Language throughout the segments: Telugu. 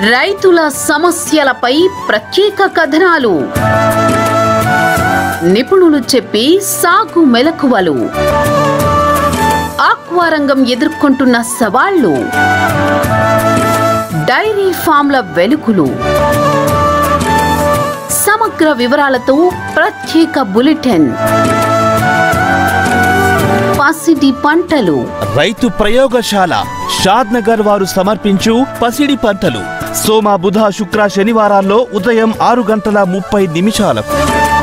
రైతుల సమస్యలపై ప్రత్యేక కథనాలు నిపుణులు చెప్పి సాగు మెలకువలు ఆక్వా రంగం ఎదుర్కొంటున్న సవాళ్లు డైరీ ఫామ్ల వెలుగులు సమగ్ర వివరాలతో ప్రత్యేక బులెటిన్ పసిడి పంటలు రైతు ప్రయోగశాల షాద్ నగర్ వారు సమర్పించు పసిడి పంటలు సోమ బుధ శుక్ర శనివారాల్లో ఉదయం ఆరు గంటల ముప్పై నిమిషాలకు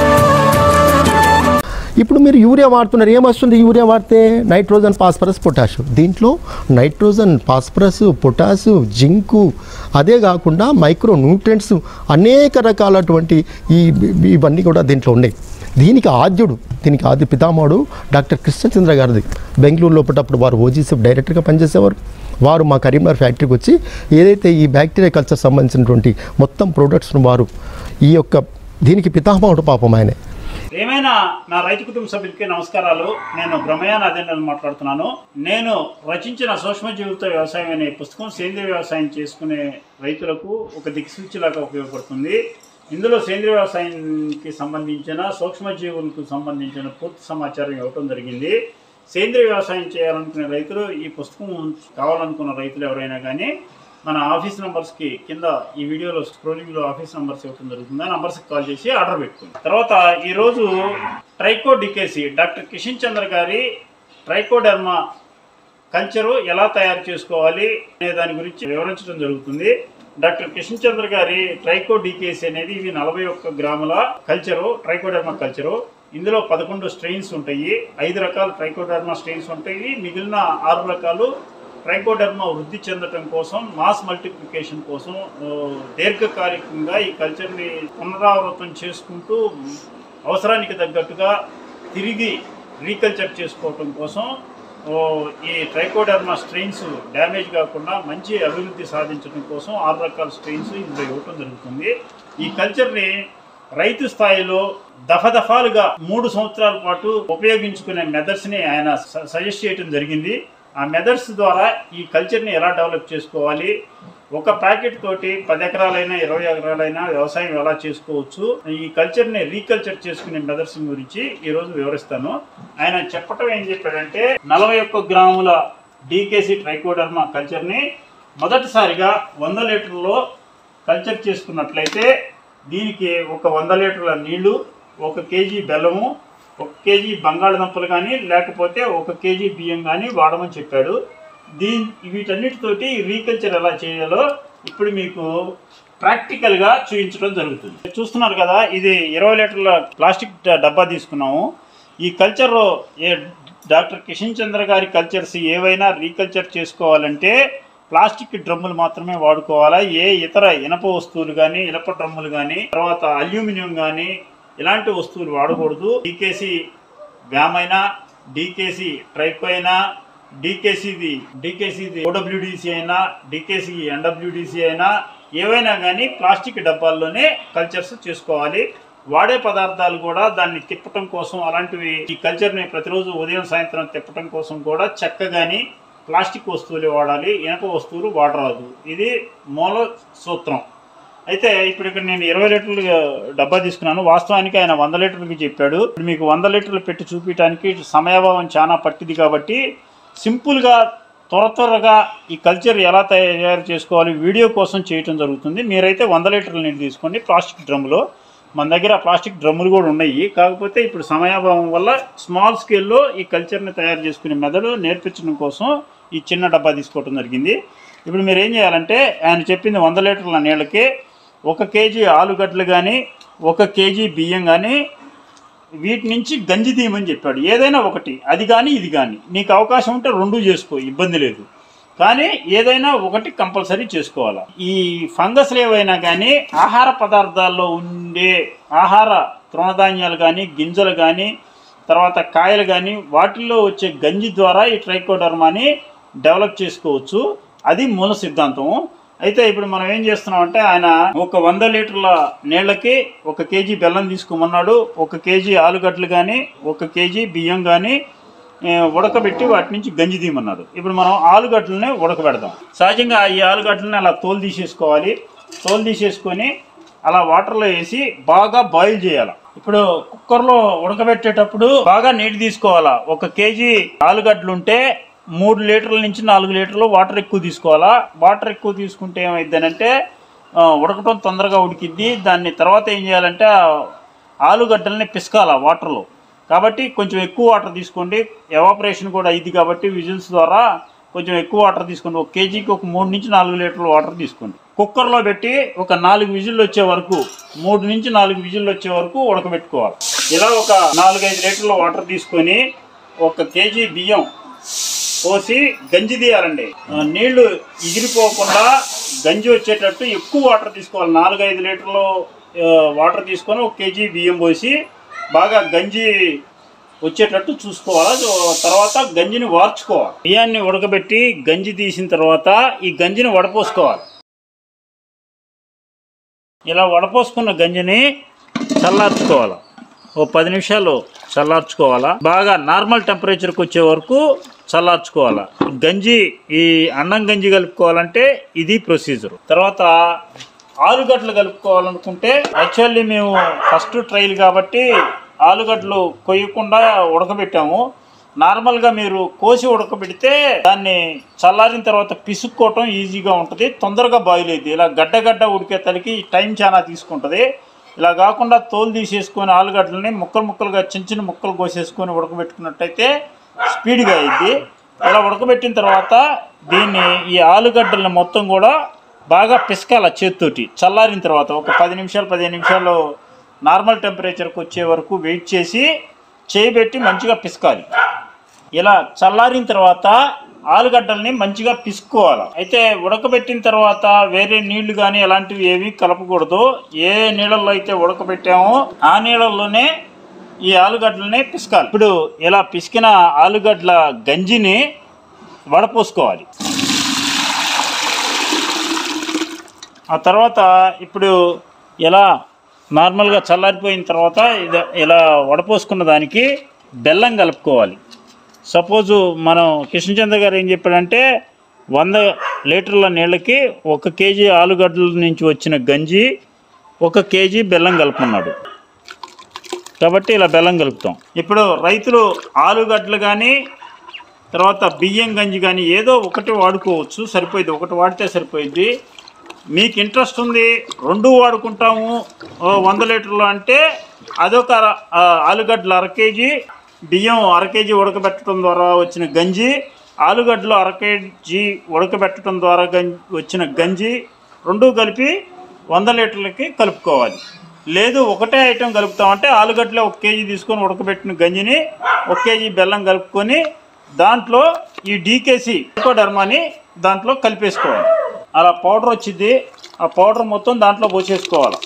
ఇప్పుడు మీరు యూరియా వాడుతున్నారు ఏమొస్తుంది యూరియా వాడితే నైట్రోజన్ ఫాస్ఫరస్ పొటాష్ దీంట్లో నైట్రోజన్ ఫాస్ఫరస్ పొటాష్ జింకు అదే కాకుండా మైక్రో న్యూట్రియంట్స్ అనేక రకాలటువంటి ఈ ఇవన్నీ కూడా దీంట్లో ఉన్నాయి దీనికి ఆద్యుడు దీనికి ఆద్య పితామహుడు డాక్టర్ కృష్ణచంద్ర గారిది బెంగళూరు లోపటప్పుడు వారు ఓజీసీ డైరెక్టర్గా పనిచేసేవారు వారు మా కరీంనగర్ ఫ్యాక్టరీకి వచ్చి ఏదైతే ఈ బ్యాక్టీరియా కల్చర్ సంబంధించినటువంటి మొత్తం ప్రోడక్ట్స్ను వారు ఈ యొక్క దీనికి పితామహుడు పాపం ఆయనే ఏమైనా నా రైతు కుటుంబ సభ్యులకి నమస్కారాలు నేను బ్రహ్మయ్య నాదేంద్రని మాట్లాడుతున్నాను నేను రచించిన సూక్ష్మజీవులతో వ్యవసాయం అనే పుస్తకం సేంద్రియ వ్యవసాయం చేసుకునే రైతులకు ఒక దిక్సూచిలాగా ఉపయోగపడుతుంది ఇందులో సేంద్రియ వ్యవసాయానికి సంబంధించిన సూక్ష్మజీవులకు సంబంధించిన పూర్తి సమాచారం ఇవ్వటం జరిగింది సేంద్రియ వ్యవసాయం చేయాలనుకునే రైతులు ఈ పుస్తకం కావాలనుకున్న రైతులు ఎవరైనా కానీ మన ఆఫీస్ నంబర్స్కి కింద ఈ వీడియోలో స్క్రోలింగ్లో ఆఫీస్ నంబర్స్ ఇవ్వడం జరుగుతుంది ఆ నంబర్స్కి కాల్ చేసి ఆర్డర్ పెట్టుకుంది తర్వాత ఈరోజు ట్రైకో డికేసి డాక్టర్ కిషన్ చంద్ర గారి ట్రైకోడర్మా కల్చరు ఎలా తయారు చేసుకోవాలి అనే దాని గురించి వివరించడం జరుగుతుంది డాక్టర్ కిషన్ చంద్ర గారి ట్రైకో డికేసి అనేది ఇవి నలభై ఒక్క గ్రాముల కల్చరు ట్రైకోడర్మా కల్చరు ఇందులో పదకొండు స్ట్రెయిన్స్ ఉంటాయి ఐదు రకాల ట్రైకోడర్మా స్ట్రెయిన్స్ ఉంటాయి మిగిలిన ఆరు రకాలు ట్రైకోడర్మా వృద్ధి చెందటం కోసం మాస్ మల్టిప్లికేషన్ కోసం ఆ, దీర్ఘకాలికంగా ఈ కల్చర్ని పునరావృతం చేసుకుంటూ అవసరానికి తగ్గట్టుగా తిరిగి రీకల్చర్ చేసుకోవటం కోసం ఓ, ఈ ట్రైకోడర్మా స్ట్రెయిన్స్ డ్యామేజ్ కాకుండా మంచి అభివృద్ధి సాధించడం కోసం ఆరు రకాల స్ట్రెయిన్స్ ఇందులో ఇవ్వటం జరుగుతుంది ఈ కల్చర్ని రైతు స్థాయిలో దఫదఫాలుగా మూడు సంవత్సరాల పాటు ఉపయోగించుకునే మెథడ్స్ని ఆయన స- సజెస్ట్ చేయడం జరిగింది ఆ మెథడ్స్ ద్వారా ఈ కల్చర్ని ఎలా డెవలప్ చేసుకోవాలి ఒక ప్యాకెట్ తోటి పది ఎకరాలైనా ఇరవై ఎకరాలైనా వ్యవసాయం ఎలా చేసుకోవచ్చు ఈ కల్చర్ని రీకల్చర్ చేసుకునే మెథడ్స్ గురించి ఈ రోజు వివరిస్తాను ఆయన చెప్పటం ఏం చెప్పాడంటే నలభై ఒక్క గ్రాముల డీకేసీ ట్రైకోడర్మా కల్చర్ని మొదటిసారిగా వంద లీటర్లో కల్చర్ చేసుకున్నట్లయితే దీనికి ఒక వంద లీటర్ల నీళ్లు ఒక కేజీ బెల్లము ఒక కేజీ బంగాళదుంపలు కానీ లేకపోతే ఒక కేజీ బియ్యం కానీ వాడమని చెప్పాడు దీని వీటన్నిటితోటి రీకల్చర్ ఎలా చేయాలో ఇప్పుడు మీకు ప్రాక్టికల్గా చూపించడం జరుగుతుంది చూస్తున్నారు కదా ఇది ఇరవై లీటర్ల ప్లాస్టిక్ డ- డబ్బా తీసుకున్నాము ఈ కల్చర్ ఏ డాక్టర్ కిషన్ చంద్ర గారి కల్చర్స్ ఏవైనా రీకల్చర్ చేసుకోవాలంటే ప్లాస్టిక్ డ్రమ్ములు మాత్రమే వాడుకోవాలా ఏ ఇతర ఇనప వస్తువులు కానీ ఇనప డ్రమ్ములు కానీ తర్వాత అల్యూమినియం కానీ ఇలాంటి వస్తువులు వాడకూడదు డీకేసీ వ్యామ్ అయినా డీకేసీ ట్రైకో అయినా డీకేసీది డీకేసీది ఓడబ్ల్యూడిసి అయినా డీకేసీ ఎన్డబ్ల్యూడిసి అయినా ఏవైనా కానీ ప్లాస్టిక్ డబ్బాల్లోనే కల్చర్స్ చేసుకోవాలి వాడే పదార్థాలు కూడా దాన్ని తిప్పటం కోసం అలాంటివి ఈ కల్చర్ని ప్రతిరోజు ఉదయం సాయంత్రం తిప్పటం కోసం కూడా చెక్క కానీ ప్లాస్టిక్ వస్తువులు వాడాలి ఇనప వస్తువులు వాడరాదు ఇది మూల సూత్రం అయితే ఇప్పుడు ఇక్కడ నేను ఇరవై లీటర్లు డబ్బా తీసుకున్నాను వాస్తవానికి ఆయన వంద లీటర్లకి చెప్పాడు ఇప్పుడు మీకు వంద లీటర్లు పెట్టి చూపించడానికి సమయాభావం చాలా పట్టింది కాబట్టి సింపుల్గా త్వర త్వరగా ఈ కల్చర్ ఎలా తయారు చేసుకోవాలి వీడియో కోసం చేయటం జరుగుతుంది మీరైతే వంద లీటర్ల నీళ్ళు తీసుకోండి ప్లాస్టిక్ డ్రమ్ములో మన దగ్గర ప్లాస్టిక్ డ్రమ్ములు కూడా ఉన్నాయి కాకపోతే ఇప్పుడు సమయాభావం వల్ల స్మాల్ స్కేల్లో ఈ కల్చర్ని తయారు చేసుకునే మెథడ్ నేర్పించడం కోసం ఈ చిన్న డబ్బా తీసుకోవడం జరిగింది ఇప్పుడు మీరు ఏం చేయాలంటే ఆయన చెప్పింది వంద లీటర్ల నీళ్ళకి ఒక కేజీ ఆలుగడ్డలు కానీ ఒక కేజీ బియ్యం కానీ వీటి నుంచి గంజి తీయమని చెప్పాడు ఏదైనా ఒకటి అది కానీ ఇది కానీ నీకు అవకాశం ఉంటే రెండు చేసుకో ఇబ్బంది లేదు కానీ ఏదైనా ఒకటి కంపల్సరీ చేసుకోవాలి ఈ ఫంగస్లు ఏవైనా కానీ ఆహార పదార్థాల్లో ఉండే ఆహార తృణధాన్యాలు కానీ గింజలు కానీ తర్వాత కాయలు కానీ వాటిల్లో వచ్చే గంజి ద్వారా ఈ ట్రైకోడర్మాని డెవలప్ చేసుకోవచ్చు అది మూల సిద్ధాంతం అయితే ఇప్పుడు మనం ఏం చేస్తున్నాం అంటే ఆయన ఒక వంద లీటర్ల నీళ్ళకి ఒక కేజీ బెల్లం తీసుకోమన్నాడు ఒక కేజీ ఆలుగడ్డలు కానీ ఒక కేజీ బియ్యం కానీ ఏ, ఉడకబెట్టి వాటి నుంచి గంజి తీయమన్నారు ఇప్పుడు మనం ఆలుగడ్డలని ఉడకబెడదాం సహజంగా ఈ ఆలుగడ్డలని అలా తోలు తీసేసుకోవాలి తోలు తీసేసుకొని అలా వాటర్లో వేసి బాగా బాయిల్ చేయాలి ఇప్పుడు కుక్కర్లో ఉడకబెట్టేటప్పుడు బాగా నీళ్ళు తీసుకోవాలా ఒక కేజీ ఆలుగడ్డలు ఉంటే మూడు లీటర్ల నుంచి నాలుగు లీటర్లు వాటర్ ఎక్కువ తీసుకోవాలా వాటర్ ఎక్కువ తీసుకుంటే ఏమైందనంటే ఆ, ఉడకటం తొందరగా ఉడికిద్ది దాన్ని తర్వాత ఏం చేయాలంటే ఆ ఆలుగడ్డల్ని పిసకాల వాటర్లో కాబట్టి కొంచెం ఎక్కువ వాటర్ తీసుకోండి ఎవాపరేషన్ కూడా అయింది కాబట్టి విజిల్స్ ద్వారా కొంచెం ఎక్కువ వాటర్ తీసుకోండి ఒక కేజీకి ఒక మూడు నుంచి నాలుగు లీటర్ల వాటర్ తీసుకోండి కుక్కర్లో పెట్టి ఒక నాలుగు విజిల్లు వచ్చే వరకు మూడు నుంచి నాలుగు విజిల్లు వచ్చే వరకు ఉడకబెట్టుకోవాలి ఇలా ఒక నాలుగైదు లీటర్ల వాటర్ తీసుకొని ఒక కేజీ బియ్యం పోసి గంజి తీయాలండి ఆ, నీళ్లు ఎగిరిపోకుండా గంజి వచ్చేటట్టు ఎక్కువ వాటర్ తీసుకోవాలి నాలుగైదు లీటర్లు ఆ, వాటర్ తీసుకొని ఒక కేజీ బియ్యం పోసి బాగా గంజి వచ్చేటట్టు చూసుకోవాలి సో తర్వాత గంజిని వార్చుకోవాలి బియ్యాన్ని ఉడకబెట్టి గంజి తీసిన తర్వాత ఈ గంజిని వడపోసుకోవాలి ఇలా వడపోసుకున్న గంజిని చల్లార్చుకోవాలి ఓ పది నిమిషాలు చల్లార్చుకోవాలా బాగా నార్మల్ టెంపరేచర్కి వచ్చే వరకు చల్లార్చుకోవాలా గంజి ఈ అన్నం గంజి కలుపుకోవాలంటే ఇది ప్రొసీజర్ తర్వాత ఆలుగడ్డలు కలుపుకోవాలనుకుంటే యాక్చువల్లీ మేము ఫస్ట్ ట్రైల్ కాబట్టి ఆలుగడ్డలు కొయ్యకుండా ఉడకబెట్టాము నార్మల్గా మీరు కోసి ఉడకబెడితే దాన్ని చల్లారిన తర్వాత పిసుక్కోవటం ఈజీగా ఉంటుంది తొందరగా బాయిల్ అయింది ఇలా గడ్డ గడ్డ ఉడికే తలికి టైం చాలా తీసుకుంటుంది ఇలా కాకుండా తోలు తీసేసుకొని ఆలుగడ్డలని ముక్కలు ముక్కలుగా చిన్న చిన్న ముక్కలు కోసేసుకొని ఉడకబెట్టుకున్నట్టయితే స్పీడ్గా అయింది ఇలా ఉడకబెట్టిన తర్వాత దీన్ని ఈ ఆలుగడ్డలను మొత్తం కూడా బాగా పిసకాల చేత్తోటి చల్లారిన తర్వాత ఒక పది నిమిషాలు పదిహేను నిమిషాలు నార్మల్ టెంపరేచర్కి వచ్చే వరకు వెయిట్ చేసి చేయి పెట్టి మంచిగా పిసకాలి ఇలా చల్లారిన తర్వాత ఆలుగడ్డల్ని మంచిగా పిసుకోవాలి అయితే ఉడకబెట్టిన తర్వాత వేరే నీళ్లు కానీ అలాంటివి ఏవి కలపకూడదు ఏ నీళ్ళల్లో అయితే ఉడకబెట్టామో ఆ నీళ్ళల్లోనే ఈ ఆలుగడ్డలని పిసకాలి ఇప్పుడు ఇలా పిసికిన ఆలుగడ్డల గంజిని వడపోసుకోవాలి ఆ తర్వాత ఇప్పుడు ఇలా నార్మల్గా చల్లారిపోయిన తర్వాత ఇది ఇలా వడపోసుకున్న దానికి బెల్లం కలుపుకోవాలి సపోజు మనం కృష్ణచంద్ర గారు ఏం చెప్పాడంటే వంద లీటర్ల నీళ్ళకి ఒక కేజీ ఆలుగడ్డల నుంచి వచ్చిన గంజి ఒక కేజీ బెల్లం కలుపుకున్నాడు కాబట్టి ఇలా బెల్లం కలుపుతాం ఇప్పుడు రైతులు ఆలుగడ్డలు కానీ తర్వాత బియ్యం గంజి కానీ ఏదో ఒకటి వాడుకోవచ్చు సరిపోయింది ఒకటి వాడితే సరిపోయింది మీకు ఇంట్రెస్ట్ ఉంది రెండు వాడుకుంటాము ఓ వంద లీటర్లు అంటే అదొక అర ఆ, ఆలుగడ్డలు అర కేజీ బియ్యం అర కేజీ ఉడకబెట్టడం ద్వారా వచ్చిన గంజి ఆలుగడ్డలు అర కేజీ ఉడకబెట్టడం ద్వారా గంజి వచ్చిన గంజి రెండు కలిపి వంద లీటర్లకి కలుపుకోవాలి లేదు ఒకటే ఐటెం కలుపుతామంటే ఆలుగడ్డలో ఒక కేజీ తీసుకొని ఉడకబెట్టిన గంజిని ఒక కేజీ బెల్లం కలుపుకొని దాంట్లో ఈ డీకేసి డర్మాని దాంట్లో కలిపేసుకోవాలి అలా పౌడర్ వచ్చింది ఆ పౌడర్ మొత్తం దాంట్లో పోసేసుకోవాలి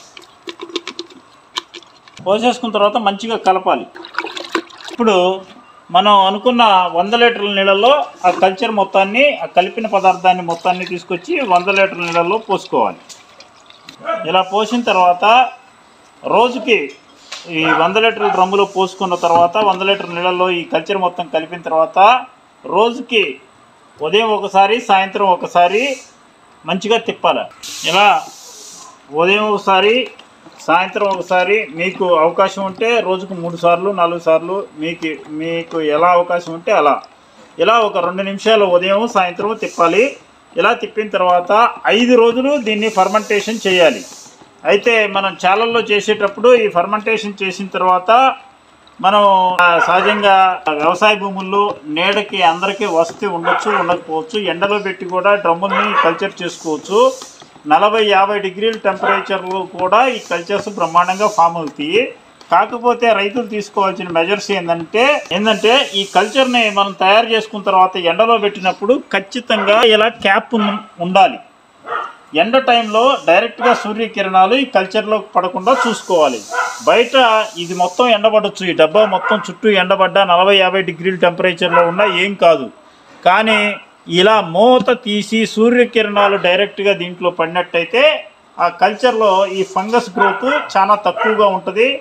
పోసేసుకున్న తర్వాత మంచిగా కలపాలి ఇప్పుడు మనం అనుకున్న వంద లీటర్ల నీళ్ళలో ఆ కల్చర్ మొత్తాన్ని ఆ కలిపిన పదార్థాన్ని మొత్తాన్ని తీసుకొచ్చి వంద లీటర్ల నీళ్ళలో పోసుకోవాలి ఇలా పోసిన తర్వాత రోజుకి ఈ వంద లీటర్ల డ్రమ్ములో పోసుకున్న తర్వాత వంద లీటర్ నీళ్ళలో ఈ కల్చర్ మొత్తం కలిపిన తర్వాత రోజుకి ఉదయం ఒకసారి సాయంత్రం ఒకసారి మంచిగా తిప్పాలి ఇలా ఉదయం ఒకసారి సాయంత్రం ఒకసారి మీకు అవకాశం ఉంటే రోజుకు మూడు సార్లు నాలుగు సార్లు మీకు మీకు ఎలా అవకాశం ఉంటే అలా ఇలా ఒక రెండు నిమిషాలు ఉదయం సాయంత్రం తిప్పాలి ఇలా తిప్పిన తర్వాత ఐదు రోజులు దీన్ని ఫర్మెంటేషన్ చేయాలి అయితే మనం చాలల్లో చేసేటప్పుడు ఈ ఫర్మెంటేషన్ చేసిన తర్వాత మనం ఆ, సహజంగా వ్యవసాయ భూముల్లో నీడకి అందరికీ వసతి ఉండొచ్చు ఉండకపోవచ్చు ఎండలో పెట్టి కూడా డ్రమ్ముల్ని కల్చర్ చేసుకోవచ్చు నలభై యాభై డిగ్రీల టెంపరేచర్లు కూడా ఈ కల్చర్స్ బ్రహ్మాండంగా ఫామ్ అవుతాయి కాకపోతే రైతులు తీసుకోవాల్సిన మెజర్స్ ఏంటంటే ఏంటంటే ఈ కల్చర్ని మనం తయారు చేసుకున్న తర్వాత ఎండలో పెట్టినప్పుడు ఖచ్చితంగా ఇలా క్యాప్ ఉన్- ఉండాలి ఎండ టైంలో డైరెక్ట్గా సూర్యకిరణాలు ఈ కల్చర్లోకి పడకుండా చూసుకోవాలి బయట ఇది మొత్తం ఎండబడొచ్చు ఈ డబ్బా మొత్తం చుట్టూ ఎండబడ్డా నలభై యాభై డిగ్రీల టెంపరేచర్లో ఉన్నా ఏం కాదు కానీ ఇలా మూత తీసి సూర్యకిరణాలు డైరెక్ట్గా దీంట్లో పడినట్టయితే ఆ కల్చర్లో ఈ ఫంగస్ గ్రోత్ చాలా తక్కువగా ఉంటుంది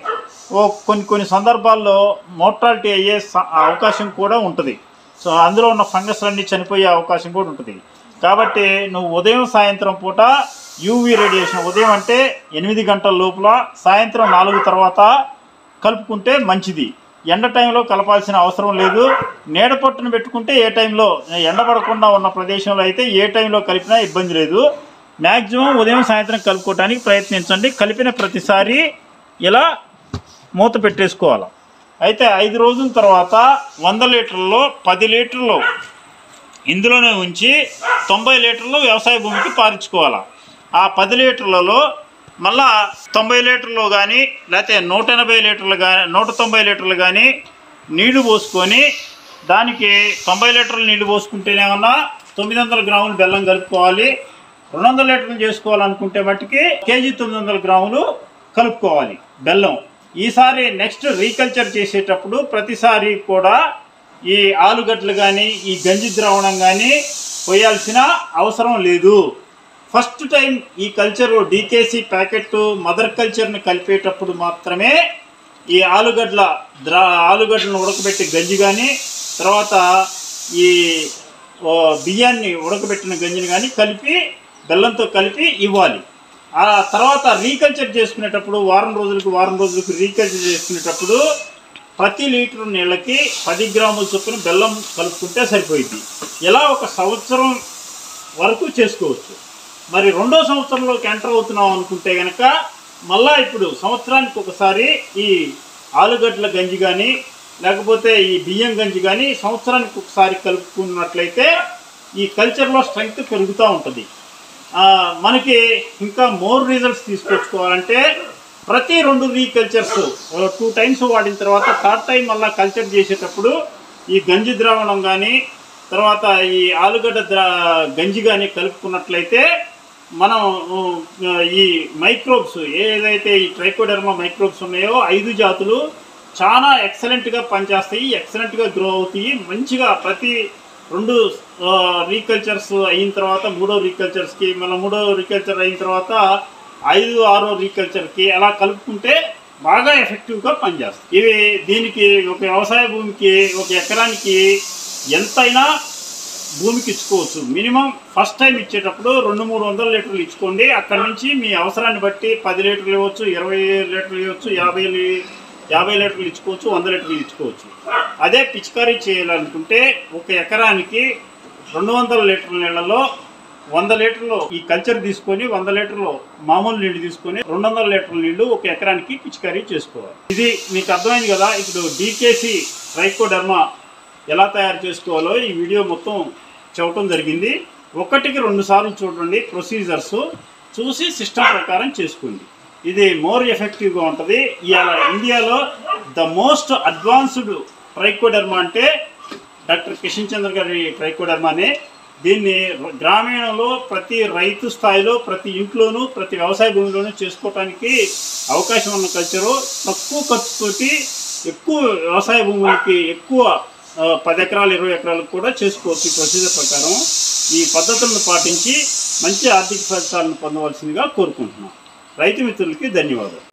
ఓ కొన్ని కొన్ని సందర్భాల్లో మోర్టాలిటీ అయ్యే స- అవకాశం కూడా ఉంటుంది సో అందులో ఉన్న ఫంగస్ అన్నీ చనిపోయే అవకాశం కూడా ఉంటుంది కాబట్టి నువ్వు ఉదయం సాయంత్రం పూట యూవీ రేడియేషన్ ఉదయం అంటే ఎనిమిది గంటల లోపల సాయంత్రం నాలుగు తర్వాత కలుపుకుంటే మంచిది ఎండ టైంలో కలపాల్సిన అవసరం లేదు నీడ పట్టును పెట్టుకుంటే ఏ టైంలో ఎండపడకుండా ఉన్న ప్రదేశంలో అయితే ఏ టైంలో కలిపినా ఇబ్బంది లేదు మ్యాక్సిమం ఉదయం సాయంత్రం కలుపుకోవడానికి ప్రయత్నించండి కలిపిన ప్రతిసారి ఇలా మూత పెట్టేసుకోవాలి అయితే ఐదు రోజుల తర్వాత వంద లీటర్లలో పది లీటర్లు ఇందులోనే ఉంచి తొంభై లీటర్లు వ్యవసాయ భూమికి పారించుకోవాలి ఆ పది లీటర్లలో మళ్ళా తొంభై లీటర్లు కానీ లేకపోతే నూట ఎనభై లీటర్లు కానీ నూట తొంభై లీటర్లు కానీ నీళ్లు పోసుకొని దానికి తొంభై లీటర్లు నీళ్లు పోసుకుంటేనేమన్నా తొమ్మిది వందల గ్రాములు బెల్లం కలుపుకోవాలి రెండు వందల లీటర్లు చేసుకోవాలనుకుంటే మట్టుకి కేజీ తొమ్మిది వందల గ్రాములు కలుపుకోవాలి బెల్లం ఈసారి నెక్స్ట్ రీకల్చర్ చేసేటప్పుడు ప్రతిసారి కూడా ఈ ఆలుగడ్డలు కానీ ఈ గంజి ద్రావణం కానీ పోయాల్సిన అవసరం లేదు ఫస్ట్ టైం ఈ కల్చర్ డీకేసీ ప్యాకెట్ మదర్ కల్చర్ని కలిపేటప్పుడు మాత్రమే ఈ ఆలుగడ్డల ద్రా ఆలుగడ్డలను ఉడకబెట్టి గంజి కానీ తర్వాత ఈ ఓ, బియ్యాన్ని ఉడకబెట్టిన గంజిని కానీ కలిపి బెల్లంతో కలిపి ఇవ్వాలి ఆ తర్వాత రీకల్చర్ చేసుకునేటప్పుడు వారం రోజులకు వారం రోజులకు రీకల్చర్ చేసుకునేటప్పుడు ప్రతి లీటర్ నీళ్ళకి పది గ్రాముల చొప్పున బెల్లం కలుపుకుంటే సరిపోయింది ఇలా ఒక సంవత్సరం వరకు చేసుకోవచ్చు మరి రెండో సంవత్సరంలోకి ఎంటర్ అవుతున్నాం అనుకుంటే కనుక మళ్ళా ఇప్పుడు సంవత్సరానికి ఒకసారి ఈ ఆలుగడ్డల గంజి కానీ లేకపోతే ఈ బియ్యం గంజి కానీ సంవత్సరానికి ఒకసారి కలుపుకున్నట్లయితే ఈ కల్చర్లో స్ట్రెంగ్త్ పెరుగుతూ ఉంటుంది ఆ, మనకి ఇంకా మోర్ రిజల్ట్స్ తీసుకొచ్చుకోవాలంటే ప్రతి రెండు రీకల్చర్స్ టూ టైమ్స్ వాడిన తర్వాత థర్డ్ టైం మళ్ళీ కల్చర్ చేసేటప్పుడు ఈ గంజి ద్రావణం కానీ తర్వాత ఈ ఆలుగడ్డ ద్రా గంజి కానీ కలుపుకున్నట్లయితే మనం ఆ, ఈ మైక్రోబ్స్ ఏదైతే ఈ ట్రైకోడర్మా మైక్రోబ్స్ ఉన్నాయో ఐదు జాతులు చాలా ఎక్సలెంట్గా పనిచేస్తాయి ఎక్సలెంట్గా గ్రో అవుతాయి మంచిగా ప్రతి రెండు రీకల్చర్స్ అయిన తర్వాత మూడో రీకల్చర్స్కి మళ్ళీ మూడో రీకల్చర్ అయిన తర్వాత ఐదు ఆరో రీకల్చర్కి అలా కలుపుకుంటే బాగా ఎఫెక్టివ్గా పనిచేస్తాయి ఇవి దీనికి ఒక వ్యవసాయ భూమికి ఒక ఎకరానికి ఎంతైనా భూమికి ఇచ్చుకోవచ్చు మినిమం ఫస్ట్ టైం ఇచ్చేటప్పుడు రెండు మూడు వందల లీటర్లు ఇచ్చుకోండి అక్కడి నుంచి మీ అవసరాన్ని బట్టి పది లీటర్లు ఇవ్వచ్చు ఇరవై లీటర్లు ఇవ్వచ్చు యాభై లీ- యాభై లీటర్లు ఇచ్చుకోవచ్చు వంద లీటర్లు ఇచ్చుకోవచ్చు అదే పిచికారీ చేయాలనుకుంటే ఒక ఎకరానికి రెండు వందల లీటర్ల నీళ్ళలో వంద లీటర్లు ఈ కల్చర్ తీసుకొని వంద లీటర్లు మామూలు నీళ్లు తీసుకొని రెండు వందల లీటర్ల నీళ్లు ఒక ఎకరానికి పిచికారీ చేసుకోవాలి ఇది మీకు అర్థమైంది కదా ఇప్పుడు డీకేసి ట్రైకోడర్మా ఎలా తయారు చేసుకోవాలో ఈ వీడియో మొత్తం చెప్పడం జరిగింది ఒకటికి రెండు సార్లు చూడండి ప్రొసీజర్స్ చూసి సిస్టమ్ ప్రకారం చేసుకోండి ఇది మోర్ ఎఫెక్టివ్గా ఉంటుంది ఇవాళ ఇండియాలో ద మోస్ట్ అడ్వాన్స్డ్ ట్రైకోడర్మా అంటే డాక్టర్ కిషన్ చంద్ర గారి ట్రైకోడర్మానే దీన్ని ర- గ్రామీణంలో ప్రతి రైతు స్థాయిలో ప్రతి ఇంట్లోనూ ప్రతి వ్యవసాయ భూమిలోనూ చేసుకోవటానికి అవకాశం ఉన్న కల్చరు తక్కువ ఖర్చుతోటి ఎక్కువ వ్యవసాయ భూములకి ఎక్కువ ఆ, పది ఎకరాలు ఇరవై ఎకరాలకు కూడా చేసుకోవచ్చు ఈ ప్రొసీజర్ ప్రకారం ఈ పద్ధతులను పాటించి మంచి ఆర్థిక ఫలితాలను పొందవలసిందిగా కోరుకుంటున్నాం రైతు మిత్రులకి ధన్యవాదాలు